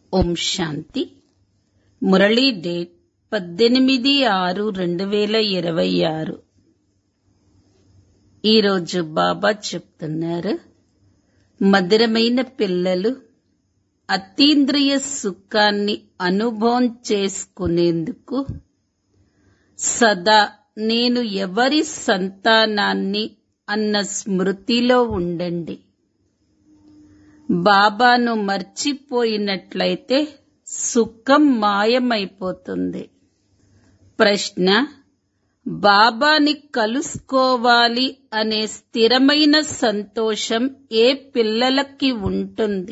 ఓం శాంతి Murali date పద్దెనిమిది ఆరు రెండు వేల ఇరవై ఆరు ఈరోజు బాబా చెప్తున్నారు మధురమైన పిల్లలు అతీంద్రియ సుఖాన్ని అనుభవం చేసుకునేందుకు సదా నేను ఎవరి సంతానాన్ని అన్న స్మృతిలో ఉండండి బాబాను మర్చిపోయినట్లయితే సుఖం మాయమైపోతుంది ప్రశ్న బాబాని కలుసుకోవాలి అనే స్థిరమైన సంతోషం ఏ పిల్లలకి ఉంటుంది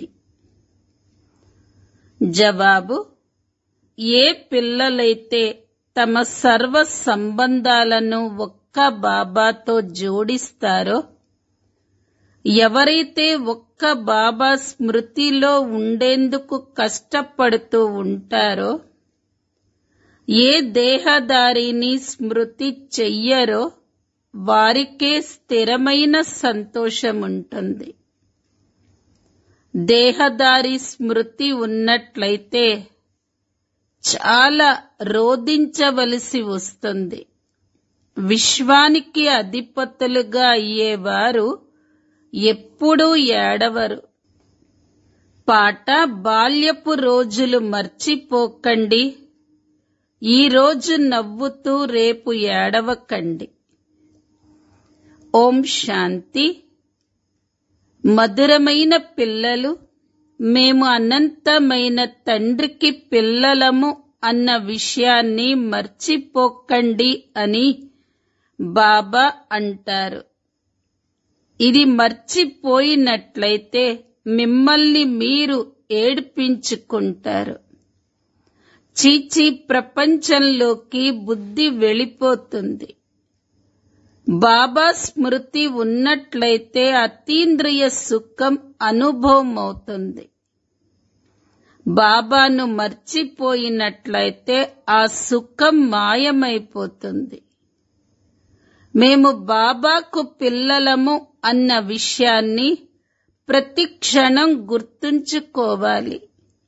జవాబు ఏ పిల్లలైతే తమ సర్వ సంబంధాలను ఒక్క బాబాతో జోడిస్తారో ఎవరైతే ఒక్క బాబా స్మృతిలో ఉండేందుకు కష్టపడుతూ ఉంటారో ఏ దేహదారిని స్మృతి చెయ్యరో వారికే స్థిరమైన సంతోషం ఉంటుంది దేహదారి స్మృతి ఉన్నట్లయితే చాలా రోధించవలసి వస్తుంది విశ్వానికి అధిపతులుగా అయ్యేవారు ఎప్పుడూ ఏడవరు పాట బాల్యపు రోజులు మర్చిపోకండి ఈ రోజు నవ్వుతూ రేపు ఏడవకండి ఓం శాంతి మధురమైన పిల్లలు మేము అనంతమైన తండ్రికి పిల్లలము అన్న విషయాన్ని మర్చిపోకండి అని బాబా అంటారు ఇది మర్చిపోయినట్లయితే మిమ్మల్ని మీరు ఏడ్పించుకుంటారు చీచీ ప్రపంచంలోకి బుద్ధి వెళ్ళిపోతుంది బాబా స్మృతి ఉన్నట్లయితే అతీంద్రియ సుఖం అనుభవం అవుతుంది బాబాను మర్చిపోయినట్లయితే ఆ సుఖం మాయమైపోతుంది మేము బాబాకు పిల్లలము అన్న విషయాన్ని ప్రతి క్షణం గుర్తుంచుకోవాలి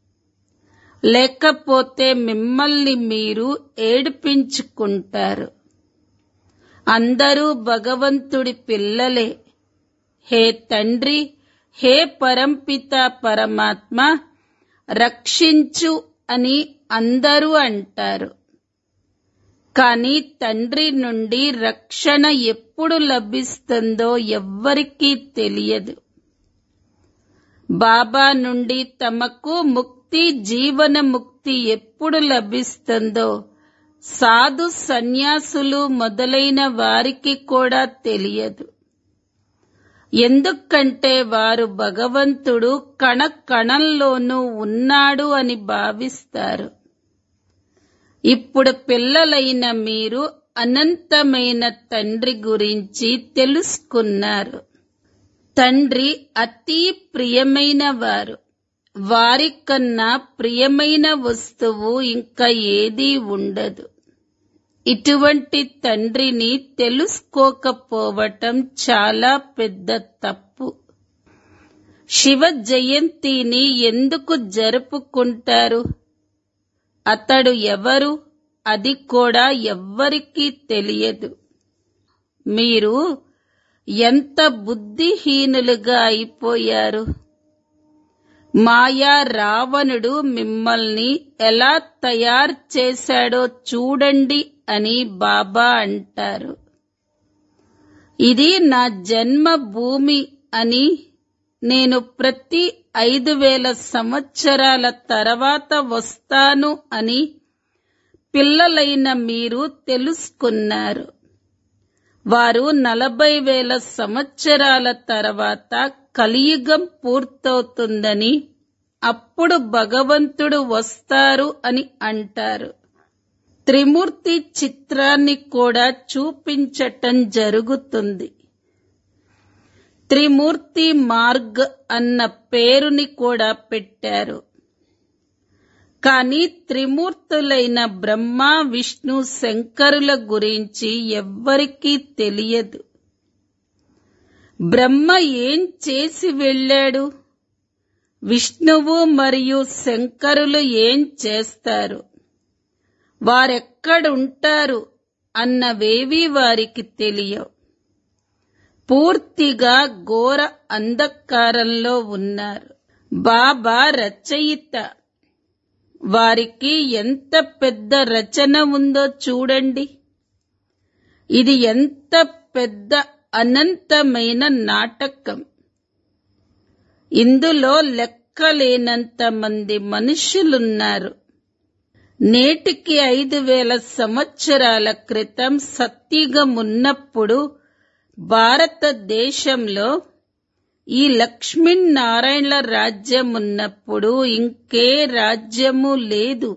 లేకపోతే మిమ్మల్ని మీరు ఏడిపించుకుంటారు అందరూ భగవంతుడి పిల్లలే హే తండ్రి హే పరంపిత పరమాత్మ రక్షించు అని అందరూ అంటారు కానీ తండ్రి నుండి రక్షణ ఎప్పుడు లభిస్తుందో ఎవ్వరికీ తెలియదు బాబా నుండి తమకు ముక్తి జీవన ముక్తి ఎప్పుడు లభిస్తుందో సాధు సన్యాసులు మొదలైన వారికి కూడా తెలియదు ఎందుకంటే వారు భగవంతుడు కణ కణంలోనూ ఉన్నాడు అని భావిస్తారు ఇప్పుడు పిల్లలైన మీరు అనంతమైన తండ్రి గురించి తెలుసుకున్నారు తండ్రి అతి ప్రియమైన వారు వారికన్నా ప్రియమైన వస్తువు ఇంకా ఏదీ ఉండదు ఇటువంటి తండ్రిని తెలుసుకోకపోవటం చాలా పెద్ద తప్పు శివ జయంతిని ఎందుకు జరుపుకుంటారు అతడు ఎవరు అది కూడా ఎవ్వరికీ తెలియదు మీరు ఎంత బుద్ధిహీనులుగా అయిపోయారు మాయా రావణుడు మిమ్మల్ని ఎలా తయారు చేశాడో చూడండి అని బాబా అంటారు ఇది నా జన్మ భూమి అని నేను ప్రతి ఐదు వేల సంవత్సరాల తర్వాత వస్తాను అని పిల్లలైన మీరు తెలుసుకున్నారు వారు నలభై వేల సంవత్సరాల తర్వాత కలియుగం పూర్తవుతుందని అప్పుడు భగవంతుడు వస్తారు అని అంటారు త్రిమూర్తి చిత్రాన్ని కూడా చూపించటం జరుగుతుంది త్రిమూర్తి మార్గ్ అన్న పేరుని కూడా పెట్టారు కానీ త్రిమూర్తులైన బ్రహ్మ విష్ణు శంకరుల గురించి ఎవ్వరికీ తెలియదు బ్రహ్మ ఏం చేసి వెళ్ళాడు విష్ణువు మరియు శంకరులు ఏం చేస్తారు వారెక్కడుంటారు అన్నవేవి వారికి తెలియవు పూర్తిగా ఘోర అంధకారంలో ఉన్నారు బాబా రచయిత వారికి ఎంత పెద్ద రచన ఉందో చూడండి ఇది ఎంత పెద్ద అనంతమైన నాటకం ఇందులో లెక్కలేనంత మంది మనుషులున్నారు నేటికి ఐదు వేల సంవత్సరాల క్రితం సత్యుగం ఉన్నప్పుడు భారతదేశంలో ఈ లక్ష్మీనారాయణల రాజ్యం ఉన్నప్పుడు ఇంకే రాజ్యము లేదు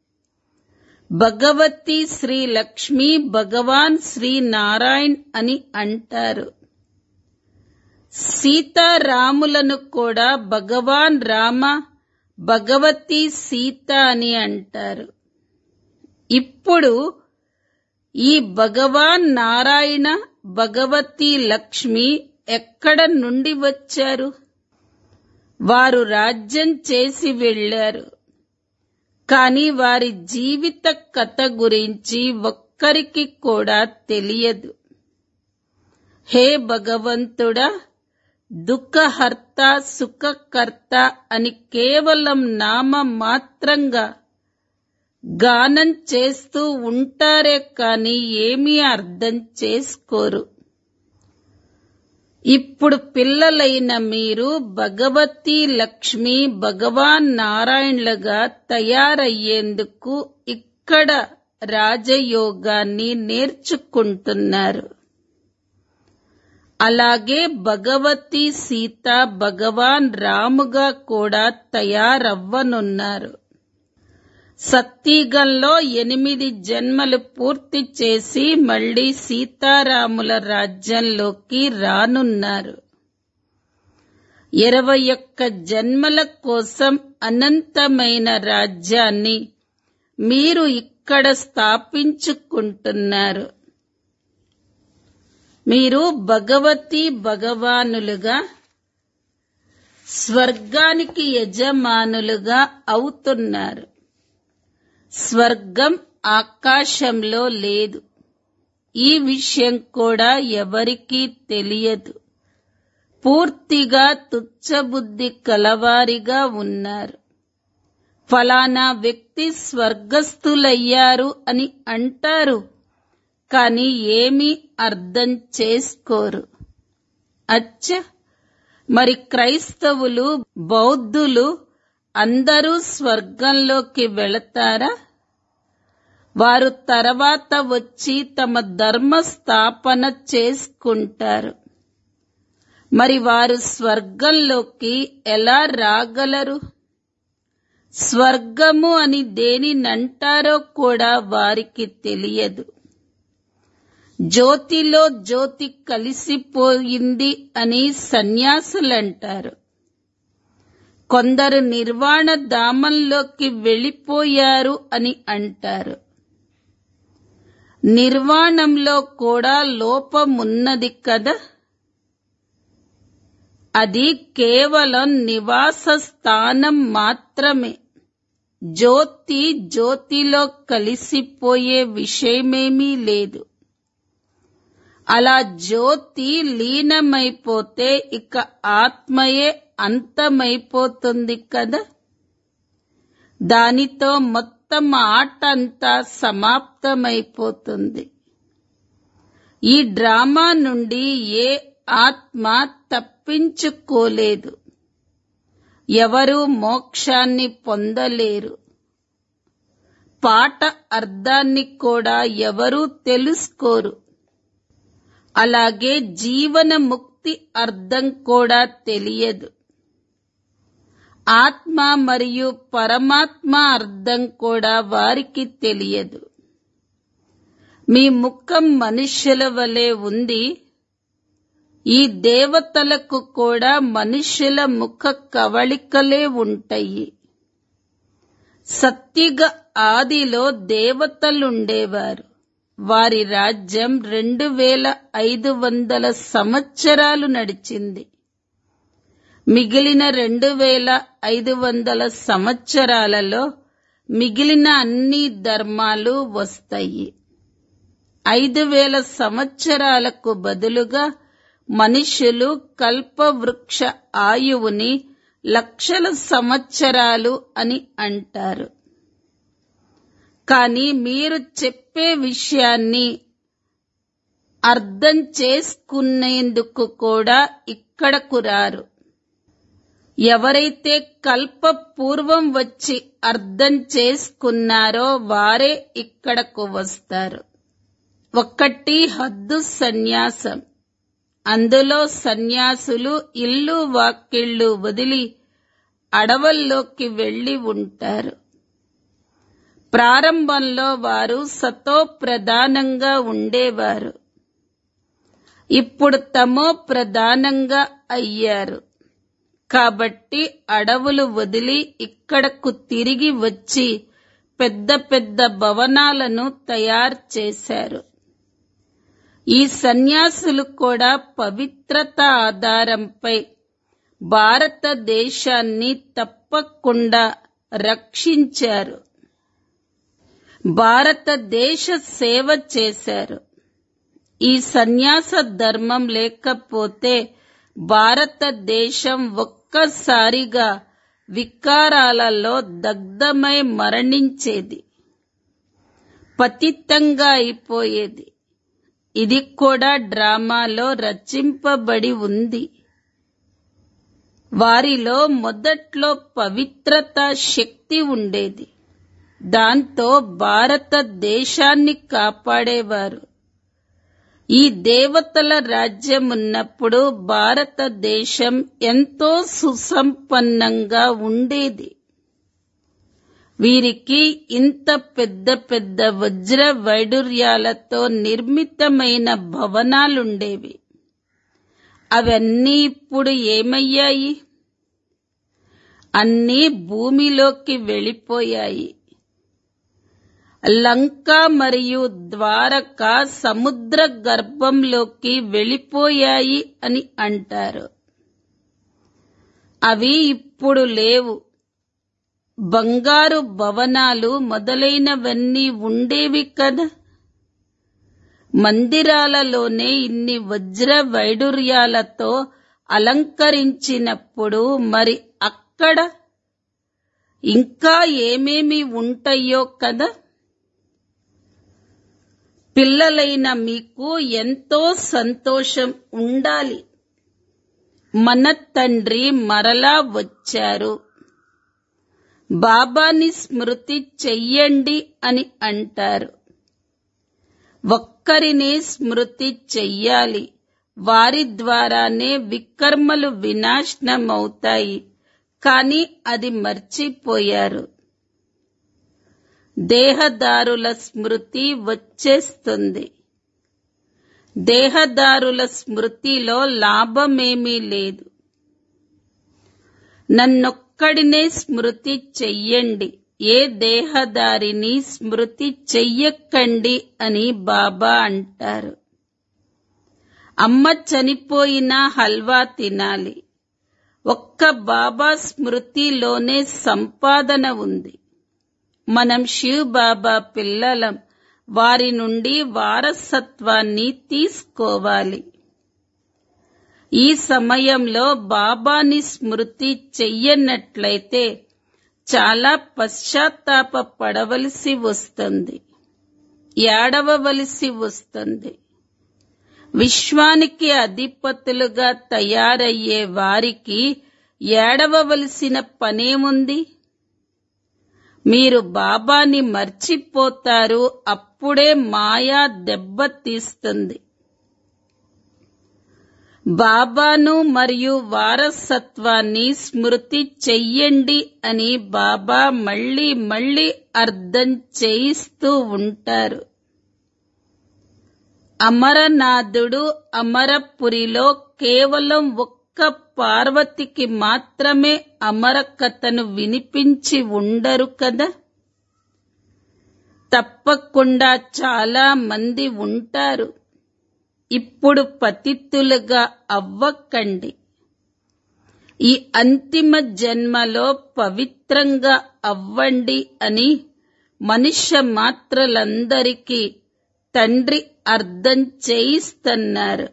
భగవతి శ్రీ లక్ష్మీ భగవాన్ శ్రీ నారాయణ్ అని అంటారు సీతారాములను కూడా భగవాన్ రామ భగవతి సీత అని అంటారు ఇప్పుడు ఈ భగవాన్ నారాయణ భగవతి లక్ష్మి ఎక్కడ నుండి వచ్చారు వారు రాజ్యం చేసి వెళ్లారు కాని వారి జీవిత కథ గురించి ఒక్కరికి కూడా తెలియదు హే భగవంతుడా దుఃఖహర్త సుఖకర్త అని కేవలం నామ మాత్రంగా గానం చేస్తూ ఉంటారే కాని ఏమీ అర్థం చేసుకోరు ఇప్పుడు పిల్లలైన మీరు భగవతి లక్ష్మి భగవాన్ నారాయణలుగా తయారయ్యేందుకు ఇక్కడ రాజయోగాన్ని నేర్చుకుంటున్నారు అలాగే భగవతి సీత భగవాన్ రాముగా కూడా తయారవ్వనున్నారు సత్యగంలో ఎనిమిది జన్మలు పూర్తి చేసి మళ్లీ సీతారాముల రాజ్యంలోకి రానున్నారు ఇరవై ఒక్క జన్మల కోసం అనంతమైన రాజ్యాన్ని మీరు ఇక్కడ స్థాపించుకుంటున్నారు మీరు భగవతి భగవానులుగా స్వర్గానికి యజమానులుగా అవుతున్నారు స్వర్గం ఆకాశంలో లేదు ఈ విషయం కూడా ఎవరికీ తెలియదు పూర్తిగా తుచ్చబుద్ధి కలవారిగా ఉన్నారు ఫలానా వ్యక్తి స్వర్గస్థులయ్యారు అని అంటారు కాని ఏమీ అర్థం చేసుకోరు అచ్చ మరి క్రైస్తవులు బౌద్ధులు అందరూ స్వర్గంలోకి వెళతారా వారు తర్వాత వచ్చి తమ ధర్మ స్థాపన చేసుకుంటారు మరి వారు స్వర్గంలోకి ఎలా రాగలరు స్వర్గము అని దేనినంటారో కూడా వారికి తెలియదు జ్యోతిలో జ్యోతి కలిసిపోయింది అని సన్యాసులంటారు కొందరు నిర్వాణ ధామంలోకి వెళ్ళిపోయారు అని అంటారు నిర్వాణంలో కూడా లోపమున్నది కదా అది కేవలం నివాస స్థానం మాత్రమే జ్యోతి జ్యోతిలో కలిసిపోయే విషయమేమీ లేదు అలా జ్యోతి లీనమైపోతే ఇక ఆత్మయే అంతమైపోతుంది కదా దానితో మొత్తం ఆట అంతా సమాప్తమైపోతుంది ఈ డ్రామా నుండి ఏ ఆత్మ తప్పించుకోలేదు ఎవరు మోక్షాన్ని పొందలేరు పాట అర్థాన్ని కూడా ఎవరూ తెలుసుకోరు అలాగే జీవన ముక్తి అర్థం కూడా తెలియదు ఆత్మ మరియు పరమాత్మ అర్థం కూడా వారికి తెలియదు మీ ముఖం మనుష్యుల వలె ఉంది ఈ దేవతలకు కూడా మనుష్యుల ముఖ కవళికలే ఉంటాయి సత్యుగ ఆదిలో దేవతలుండేవారు వారి రాజ్యం రెండు వేల ఐదు వందల సంవత్సరాలు నడిచింది మిగిలిన రెండు వేల ఐదు వందల సంవత్సరాలలో మిగిలిన అన్ని ధర్మాలు వస్తాయి ఐదు వేల సంవత్సరాలకు బదులుగా మనుషులు కల్పవృక్ష ఆయువుని లక్షల సంవత్సరాలు అని అంటారు కానీ మీరు చెప్పే విషయాన్ని అర్థం చేసుకునేందుకు కూడా ఇక్కడకు రారు ఎవరైతే కల్ప పూర్వం వచ్చి అర్థం చేసుకున్నారో వారే ఇక్కడకు వస్తారు ఒక్కటి హద్దు సన్యాసం అందులో సన్యాసులు ఇల్లు వాకిళ్ళు వదిలి అడవుల్లోకి వెళ్లి ఉంటారు ప్రారంభంలో వారు సతో ప్రధానంగా ఉండేవారు ఇప్పుడు తమో ప్రధానంగా అయ్యారు కాబట్టి అడవులు వదిలి ఇక్కడకు తిరిగి వచ్చి పెద్ద పెద్ద భవనాలను తయారు చేశారు ఈ సన్యాసులు కూడా పవిత్రత ఆధారంపై భారతదేశాన్ని తప్పకుండా రక్షించారు భారతదేశ సేవ చేశారు ఈ సన్యాస ధర్మం లేకపోతే భారతదేశం ఒక్కసారిగా వికారాలలో దగ్ధమై మరణించేది పతితంగా అయిపోయేది ఇది కూడా డ్రామాలో రచింపబడి ఉంది వారిలో మొదట్లో పవిత్రత శక్తి ఉండేది దాంతో భారతదేశాన్ని కాపాడేవారు ఈ దేవతల రాజ్యం ఉన్నప్పుడు భారతదేశం ఎంతో సుసంపన్నంగా ఉండేది వీరికి ఇంత పెద్ద పెద్ద వజ్ర వైడూర్యాలతో నిర్మితమైన భవనాలుండేవి అవన్నీ ఇప్పుడు ఏమయ్యాయి అన్నీ భూమిలోకి వెళ్ళిపోయాయి లంక మరియు ద్వారక సముద్ర గర్భంలోకి వెళ్ళిపోయాయి అని అంటారు అవి ఇప్పుడు లేవు బంగారు భవనాలు మొదలైనవన్నీ ఉండేవి కదా మందిరాలలోనే ఇన్ని వజ్ర వైడూర్యాలతో అలంకరించినప్పుడు మరి అక్కడ ఇంకా ఏమేమి ఉంటాయో కదా పిల్లలైన మీకు ఎంతో సంతోషం ఉండాలి మన తండ్రి మరలా వచ్చారు బాబాని స్మృతి చెయ్యండి అని అంటారు ఒక్కరిని స్మృతి చెయ్యాలి వారి ద్వారానే వికర్మలు వినాశనమవుతాయి కానీ అది మర్చిపోయారు దేహదారుల స్మృతి వచ్చేస్తుంది దేహదారుల స్మృతిలో లాభమేమీ లేదు నన్నొక్కడినే స్మృతి చెయ్యండి ఏ దేహదారిని స్మృతి చెయ్యకండి అని బాబా అంటారు అమ్మ చనిపోయిన హల్వా తినాలి ఒక్క బాబా స్మృతిలోనే సంపాదన ఉంది మనం శివ్ బాబా పిల్లలం వారి నుండి వారసత్వాన్ని తీసుకోవాలి ఈ సమయంలో బాబాని స్మృతి చెయ్యనట్లయితే చాలా పశ్చాత్తాప పడవలసి వస్తుంది ఏడవవలసి వస్తుంది విశ్వానికి అధిపతులుగా తయారయ్యే వారికి ఏడవవలసిన పనేముంది మీరు బాబాని మర్చిపోతారు అప్పుడే మాయా దెబ్బతీస్తుంది బాబాను మరియు వారసత్వాన్ని స్మృతి చెయ్యండి అని బాబా మళ్ళీ మళ్ళీ అర్థం చేయిస్తూ ఉంటారు అమరనాథుడు అమరపురిలో కేవలం ఒక్క పార్వతికి మాత్రమే అమర కథను వినిపించి ఉండరు కదా తప్పకుండా చాలా మంది ఉంటారు ఇప్పుడు పతిత్తులుగా అవ్వకండి ఈ అంతిమ జన్మలో పవిత్రంగా అవ్వండి అని మనుష్య మాత్రలందరికీ తండ్రి అర్థం చేయిస్తున్నారు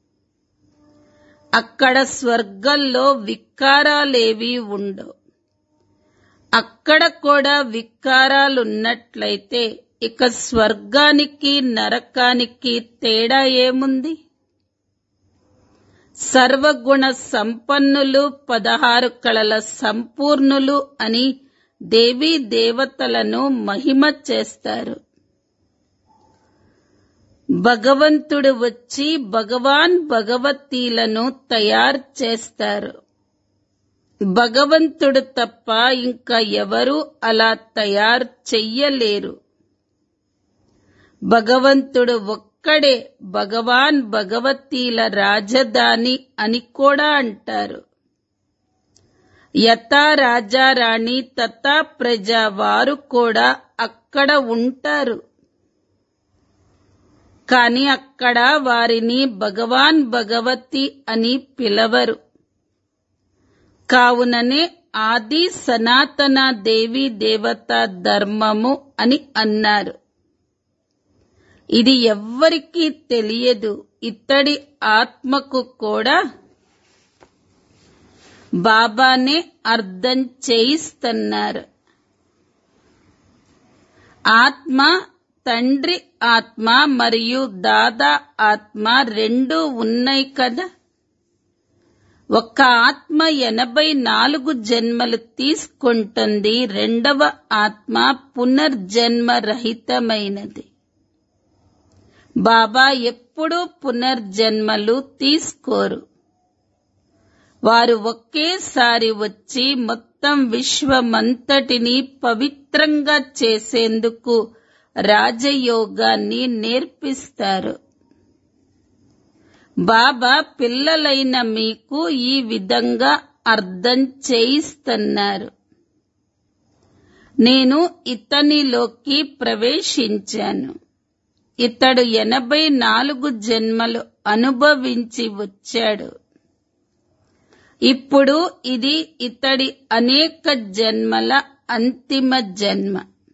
అక్కడ స్వర్గంలో వికారాలేవి ఉండవు అక్కడ కూడా వికారాలున్నట్లయితే ఇక స్వర్గానికి నరకానికి తేడా ఏముంది సర్వగుణ సంపన్నులు పదహారు కళల సంపూర్ణులు అని దేవీ దేవతలను మహిమ చేస్తారు భగవంతుడు వచ్చి భగవాన్ భగవతీలను తయారు చేస్తారు భగవంతుడు తప్ప ఇంకా ఎవరు అలా తయారు చెయ్యలేరు భగవంతుడు ఒక్కడే భగవాన్ భగవతీల రాజధాని అని కూడా అంటారు యథా రాజారాణి తథా ప్రజ వారు కూడా అక్కడ ఉంటారు కాని అక్కడ వారిని భగవాన్ భగవతి అని పిలవరు కావుననే ఆది సనాతన దేవి దేవత ధర్మము అని అన్నారు ఇది ఎవ్వరికీ తెలియదు ఇత్తడి ఆత్మకు కూడా బాబానే అర్థం చేయిస్తున్నారు ఆత్మ తండ్రి ఆత్మ మరియు దాదా ఆత్మ రెండు ఉన్నాయి కదా ఒక ఆత్మ ఎనభై నాలుగు జన్మలు తీసుకుంటుంది రెండవ ఆత్మ పునర్జన్మ రహితమైనది బాబా ఎప్పుడూ పునర్జన్మలు తీసుకోరు వారు ఒకేసారి వచ్చి మొత్తం విశ్వమంతటిని పవిత్రంగా చేసేందుకు రాజయోగాన్ని నేర్పిస్తారు బాబా పిల్లలైన మీకు ఈ విధంగా అర్థం చేయిస్తున్నారు నేను ఇతనిలోకి ప్రవేశించాను ఇతడు ఎనభై నాలుగు జన్మలు అనుభవించి వచ్చాడు ఇప్పుడు ఇది ఇతడి అనేక జన్మల అంతిమ జన్మ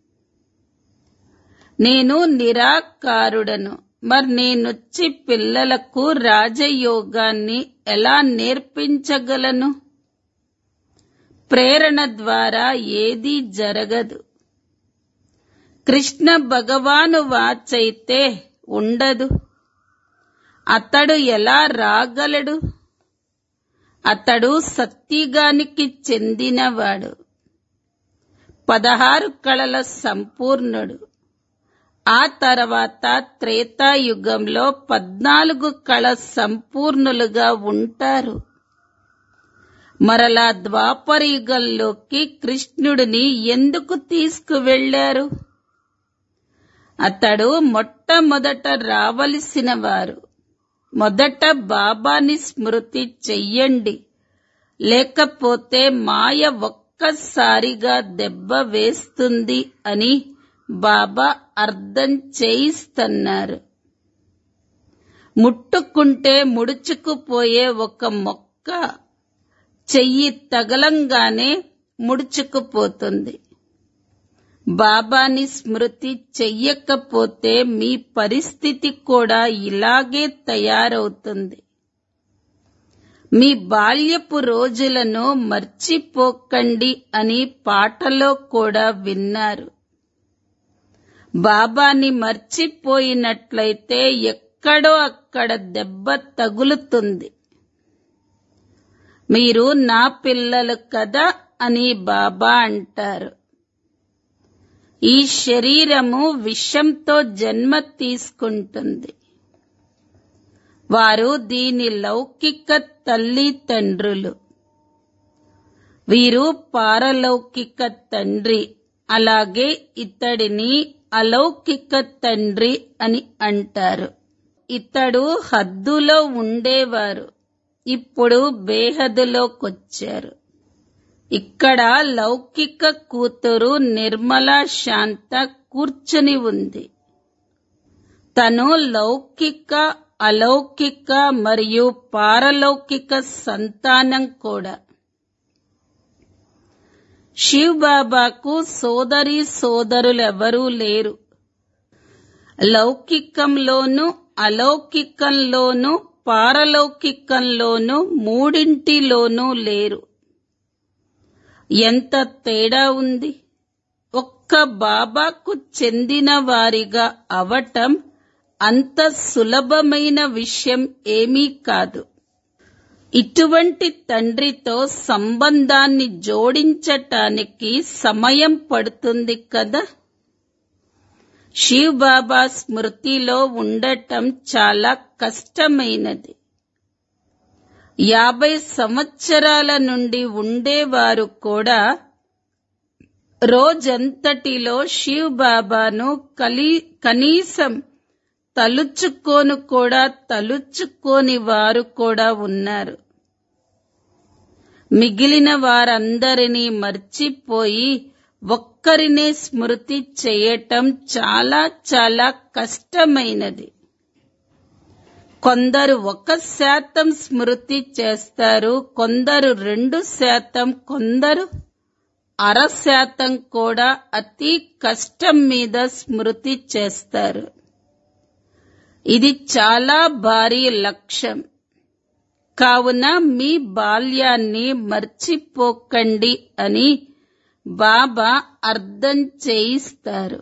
నేను నిరాకారుడను మరి నేనొచ్చి పిల్లలకు రాజయోగాన్ని ఎలా నేర్పించగలను ప్రేరణ ద్వారా ఏదీ జరగదు కృష్ణ భగవాను వాచైతే ఉండదు అతడు ఎలా రాగలడు అతడు సత్యగానికి చెందినవాడు పదహారు కళల సంపూర్ణుడు ఆ తర్వాత త్రేతాయుగంలో పద్నాలుగు కళ సంపూర్ణులుగా ఉంటారు మరలా ద్వాపరయుగంలోకి కృష్ణుడిని ఎందుకు తీసుకువెళ్లారు అతడు మొట్టమొదట రావలసిన వారు మొదట బాబాని స్మృతి చెయ్యండి లేకపోతే మాయ ఒక్కసారిగా దెబ్బ వేస్తుంది అని బాబా అర్థం చేయిస్తున్నారు ముట్టుకుంటే ముడుచుకుపోయే ఒక మొక్క చెయ్యి తగలంగానే ముడుచుకుపోతుంది బాబాని స్మృతి చెయ్యకపోతే మీ పరిస్థితి కూడా ఇలాగే తయారవుతుంది మీ బాల్యపు రోజులను మర్చిపోకండి అని పాటలో కూడా విన్నారు బాబాని మర్చిపోయినట్లయితే ఎక్కడో అక్కడ దెబ్బ తగులుతుంది మీరు నా పిల్లలు కదా అని బాబా అంటారు ఈ శరీరము విషంతో జన్మ తీసుకుంటుంది వారు దీని లౌకిక తల్లి తండ్రులు వీరు పారలౌకిక తండ్రి అలాగే ఇతడిని అలౌకిక తండ్రి అని అంటారు ఇతడు హద్దులో ఉండేవారు ఇప్పుడు బేహదులోకొచ్చారు ఇక్కడ లౌకిక కూతురు నిర్మల శాంత కూర్చుని ఉంది తను లౌకిక అలౌకిక మరియు పారలౌకిక సంతానం కూడా శివ్ బాబాకు సోదరి సోదరులెవరూ లేరు లౌకికంలోనూ అలౌకికంలోనూ పారలౌకికంలోనూ మూడింటిలోనూ లేరు ఎంత తేడా ఉంది ఒక్క బాబాకు చెందిన వారిగా అవటం అంత సులభమైన విషయం ఏమీ కాదు ఇటువంటి తండ్రితో సంబంధాన్ని జోడించటానికి సమయం పడుతుంది కదా శివ్ బాబా స్మృతిలో ఉండటం చాలా కష్టమైనది యాభై సంవత్సరాల నుండి ఉండేవారు కూడా రోజంతటిలో శివ్ బాబాను కలి కనీసం తలుచుకోను కూడా తలుచుకోని వారు కూడా ఉన్నారు మిగిలిన వారందరినీ మర్చిపోయి ఒక్కరినే స్మృతి చేయటం చాలా చాలా కష్టమైనది కొందరు ఒక శాతం స్మృతి చేస్తారు కొందరు రెండు శాతం కొందరు అర శాతం కూడా అతి కష్టం మీద స్మృతి చేస్తారు ఇది చాలా భారీ లక్ష్యం కావున మీ బాల్యాన్ని మర్చిపోకండి అని బాబా అర్థం చేయిస్తారు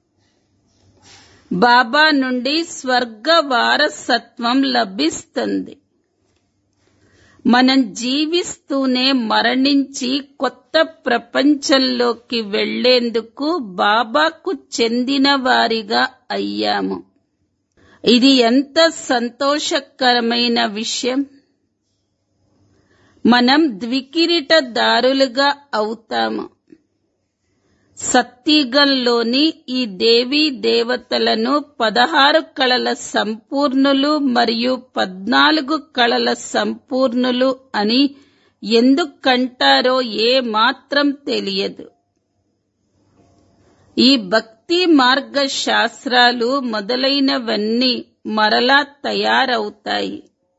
బాబా నుండి స్వర్గ వారసత్వం లభిస్తుంది మనం జీవిస్తూనే మరణించి కొత్త ప్రపంచంలోకి వెళ్లేందుకు బాబాకు చెందిన వారిగా అయ్యాము ఇది ఎంత సంతోషకరమైన విషయం మనం ద్వికిరీటదారులుగా అవుతాము సత్తిగంలోని ఈ దేవీ దేవతలను పదహారు కళల సంపూర్ణులు మరియు పద్నాలుగు కళల సంపూర్ణులు అని ఎందుకంటారో ఏ మాత్రం తెలియదు ఈ భక్తి మార్గ శాస్త్రాలు మొదలైనవన్నీ మరలా తయారవుతాయి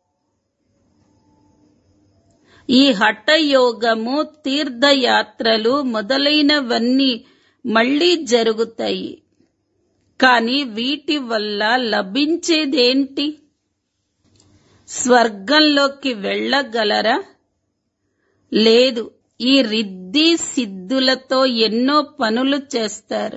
ఈ హఠయోగము తీర్థయాత్రలు మొదలైనవన్నీ మళ్లీ జరుగుతాయి కాని వీటి వల్ల లభించేదేంటి స్వర్గంలోకి వెళ్ళగలరా లేదు ఈ రిద్ది సిద్ధులతో ఎన్నో పనులు చేస్తారు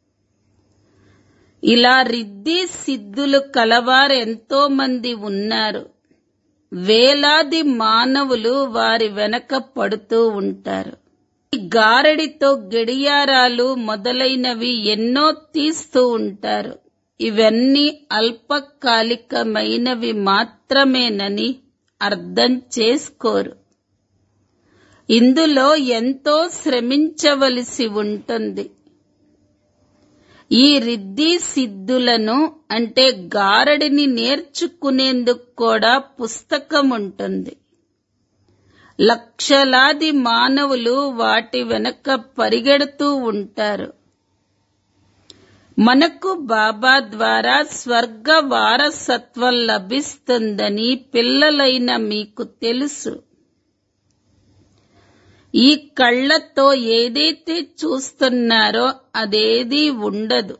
ఇలా రిద్ది సిద్ధులు కలవారు ఎంతో మంది ఉన్నారు వేలాది మానవులు వారి వెనక పడుతూ ఉంటారు ఈ గారడితో గడియారాలు మొదలైనవి ఎన్నో తీస్తూ ఉంటారు ఇవన్నీ అల్పకాలికమైనవి మాత్రమేనని అర్థం చేసుకోరు ఇందులో ఎంతో శ్రమించవలసి ఉంటుంది ఈ రిద్ది సిద్ధులను అంటే గారడిని నేర్చుకునేందుకు కూడా పుస్తకం ఉంటుంది లక్షలాది మానవులు వాటి వెనక పరిగెడుతూ ఉంటారు మనకు బాబా ద్వారా స్వర్గ వారసత్వం లభిస్తుందని పిల్లలైన మీకు తెలుసు ఈ కళ్ళతో ఏదైతే చూస్తున్నారో అదేదీ ఉండదు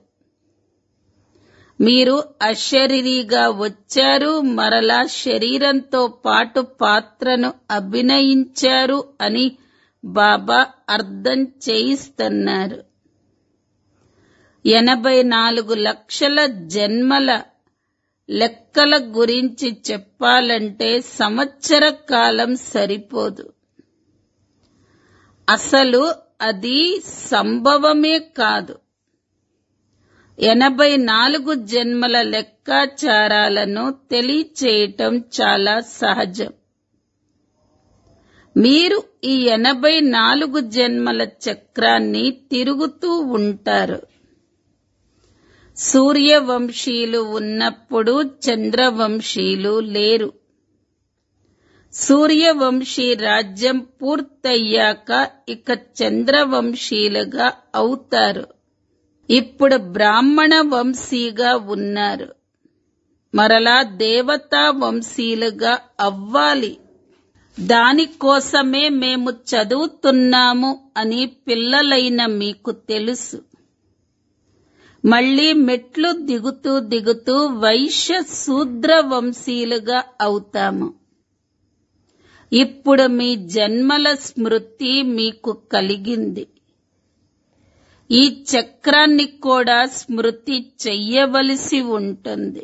మీరు అశరీరిగా వచ్చారు మరలా శరీరంతో పాటు పాత్రను అభినయించారు అని బాబా అర్థం చేయిస్తున్నారు ఎనభై నాలుగు లక్షల జన్మల లెక్కల గురించి చెప్పాలంటే సంవత్సర కాలం సరిపోదు అసలు అది సంభవమే కాదు ఎనభై నాలుగు జన్మల లెక్కాచారాలను తెలియచేయటం చాలా సహజం మీరు ఈ ఎనభై నాలుగు జన్మల చక్రాన్ని తిరుగుతూ ఉంటారు సూర్యవంశీయులు ఉన్నప్పుడు చంద్రవంశీయులు లేరు సూర్యవంశీ రాజ్యం పూర్తయ్యాక ఇక చంద్రవంశీలుగా అవుతారు ఇప్పుడు బ్రాహ్మణ వంశీగా ఉన్నారు మరలా దేవతా వంశీలుగా అవ్వాలి దానికోసమే మేము చదువుతున్నాము అని పిల్లలైన మీకు తెలుసు మళ్ళీ మెట్లు దిగుతూ దిగుతూ వైశ్య శూద్ర వంశీలుగా అవుతాము ఇప్పుడు మీ జన్మల స్మృతి మీకు కలిగింది ఈ చక్రాన్ని కూడా స్మృతి చెయ్యవలసి ఉంటుంది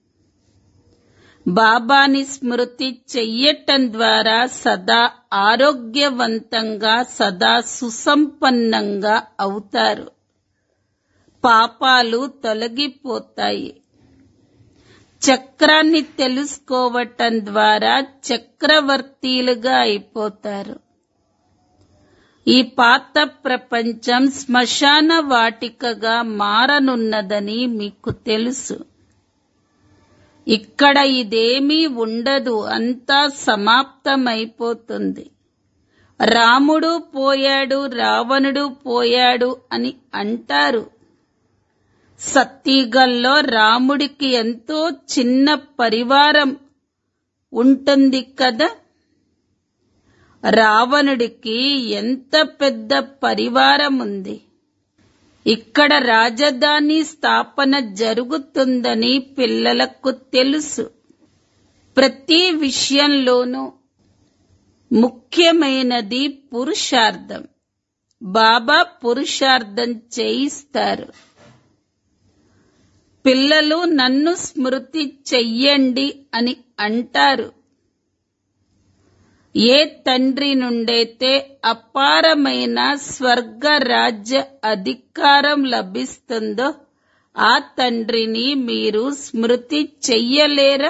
బాబాని స్మృతి చెయ్యటం ద్వారా సదా ఆరోగ్యవంతంగా సదా సుసంపన్నంగా అవుతారు పాపాలు తొలగిపోతాయి చక్రాన్ని తెలుసుకోవటం ద్వారా చక్రవర్తీలుగా అయిపోతారు ఈ పాత ప్రపంచం శ్మశాన వాటికగా మారనున్నదని మీకు తెలుసు ఇక్కడ ఇదేమీ ఉండదు అంతా సమాప్తమైపోతుంది రాముడు పోయాడు రావణుడు పోయాడు అని అంటారు సత్తిగల్లో రాముడికి ఎంతో చిన్న పరివారం ఉంటుంది కదా రావణుడికి ఎంత పెద్ద పరివారం ఉంది ఇక్కడ రాజధాని స్థాపన జరుగుతుందని పిల్లలకు తెలుసు ప్రతి విషయంలోనూ ముఖ్యమైనది పురుషార్థం బాబా పురుషార్థం చేయిస్తారు పిల్లలు నన్ను స్మృతి చెయ్యండి అని అంటారు ఏ తండ్రి నుండైతే అపారమైన స్వర్గ రాజ్య అధికారం లభిస్తుందో ఆ తండ్రిని మీరు స్మృతి చెయ్యలేరా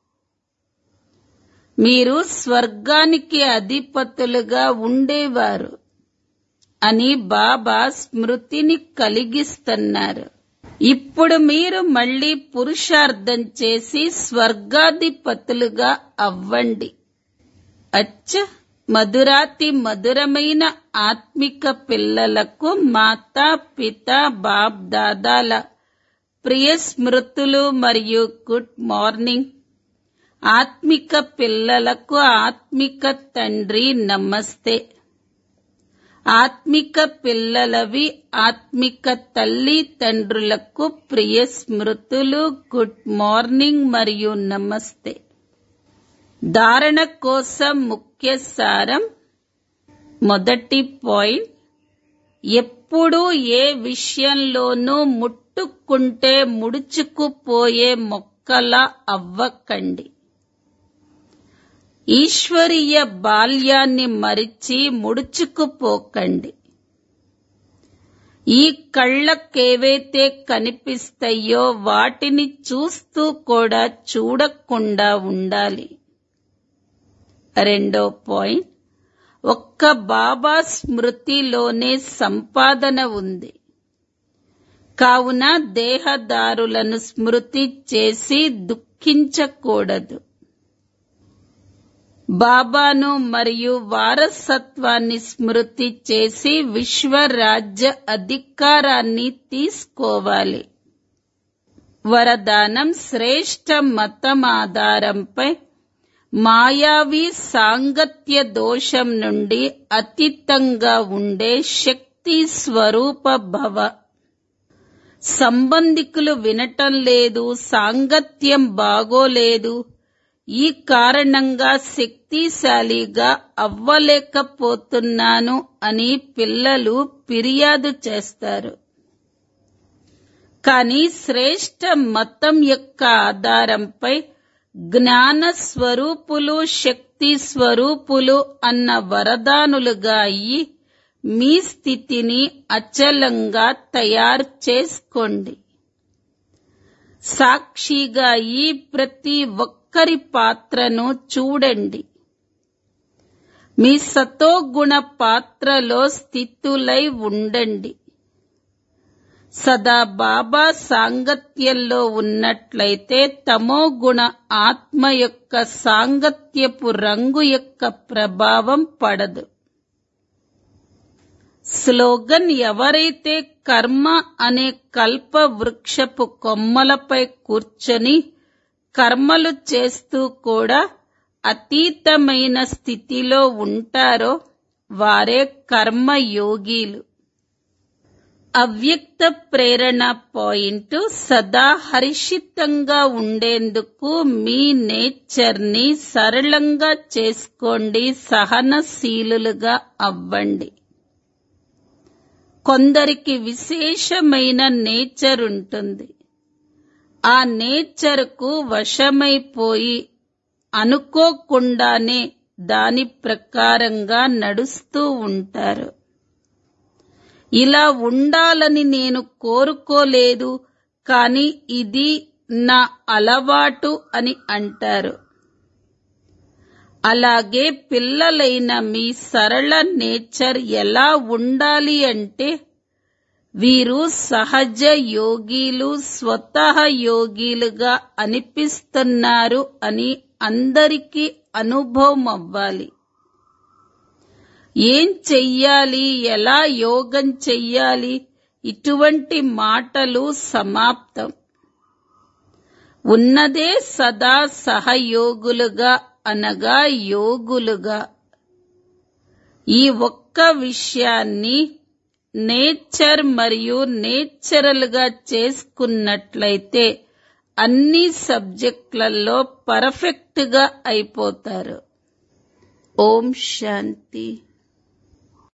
మీరు స్వర్గానికి అధిపతులుగా ఉండేవారు అని బాబా స్మృతిని కలిగిస్తున్నారు ఇప్పుడు మీరు మళ్ళీ పురుషార్థం చేసి స్వర్గాధిపతులుగా అవ్వండి అచ్చ మధురాతి మధురమైన ఆత్మిక పిల్లలకు మాతా పిత బాప్ దాదాల ప్రియ స్మృతులు మరియు గుడ్ మార్నింగ్ ఆత్మిక పిల్లలకు ఆత్మిక తండ్రి నమస్తే ఆత్మిక పిల్లలవి ఆత్మిక తల్లి తండ్రులకు ప్రియ స్మృతులు గుడ్ మార్నింగ్ మరియు నమస్తే ధారణ కోసం ముఖ్య సారం మొదటి పాయింట్ ఎప్పుడూ ఏ విషయంలోనూ ముట్టుకుంటే ముడుచుకుపోయే మొక్కలా అవ్వకండి ఈశ్వరీయ బాల్యాన్ని మరిచి ముడుచుకుపోకండి ఈ కళ్ళకేవైతే కనిపిస్తాయో వాటిని చూస్తూ కూడా చూడకుండా ఉండాలి రెండో పాయింట్ ఒక్క బాబా స్మృతిలోనే సంపాదన ఉంది కావున దేహదారులను స్మృతి చేసి దుఃఖించకూడదు బాబాను మరియు వారసత్వాన్ని స్మృతి చేసి విశ్వరాజ్య అధికారాన్ని తీసుకోవాలి వరదానం శ్రేష్ట మతం ఆధారంపై మాయావి సాంగత్య దోషం నుండి అతీతంగా ఉండే శక్తి స్వరూప భవ సంబంధికులు వినటం లేదు సాంగత్యం బాగోలేదు ఈ కారణంగా శక్తిశాలిగా అవ్వలేకపోతున్నాను అని పిల్లలు ఫిర్యాదు చేస్తారు కానీ శ్రేష్ట మతం యొక్క ఆధారంపై జ్ఞాన స్వరూపులు శక్తి స్వరూపులు అన్న వరదానులుగా అయ్యి మీ స్థితిని అచలంగా తయారు చేసుకోండి సాక్షిగా ఈ ప్రతి ఒక్కరి పాత్రను చూడండి మీ సతోగుణ పాత్రలో స్థితులై ఉండండి సదా బాబా సాంగత్యంలో ఉన్నట్లయితే తమో గుణ ఆత్మ యొక్క సాంగత్యపు రంగు యొక్క ప్రభావం పడదు స్లోగన్ ఎవరైతే కర్మ అనే కల్ప వృక్షపు కొమ్మలపై కూర్చొని కర్మలు చేస్తూ కూడా అతీతమైన స్థితిలో ఉంటారో వారే కర్మయోగీలు అవ్యక్త ప్రేరణ పాయింట్ సదా హర్షితంగా ఉండేందుకు మీ నేచర్ని సరళంగా చేసుకోండి సహనశీలులుగా అవ్వండి కొందరికి విశేషమైన నేచర్ ఉంటుంది ఆ నేచర్కు వశమైపోయి అనుకోకుండానే దాని ప్రకారంగా నడుస్తూ ఉంటారు ఇలా ఉండాలని నేను కోరుకోలేదు కానీ ఇది నా అలవాటు అని అంటారు అలాగే పిల్లలైన మీ సరళ నేచర్ ఎలా ఉండాలి అంటే వీరు సహజ యోగీలు స్వతహ యోగీలుగా అనిపిస్తున్నారు అని అందరికీ అనుభవం అవ్వాలి ఏం చెయ్యాలి ఎలా యోగం చెయ్యాలి ఇటువంటి మాటలు సమాప్తం ఉన్నదే సదా సహయోగులుగా అనగా యోగులుగా ఈ ఒక్క విషయాన్ని నేచర్ మరియు నేచురల్ గా చేసుకున్నట్లయితే అన్ని సబ్జెక్టులలో పర్ఫెక్ట్ గా అయిపోతారు ఓం శాంతి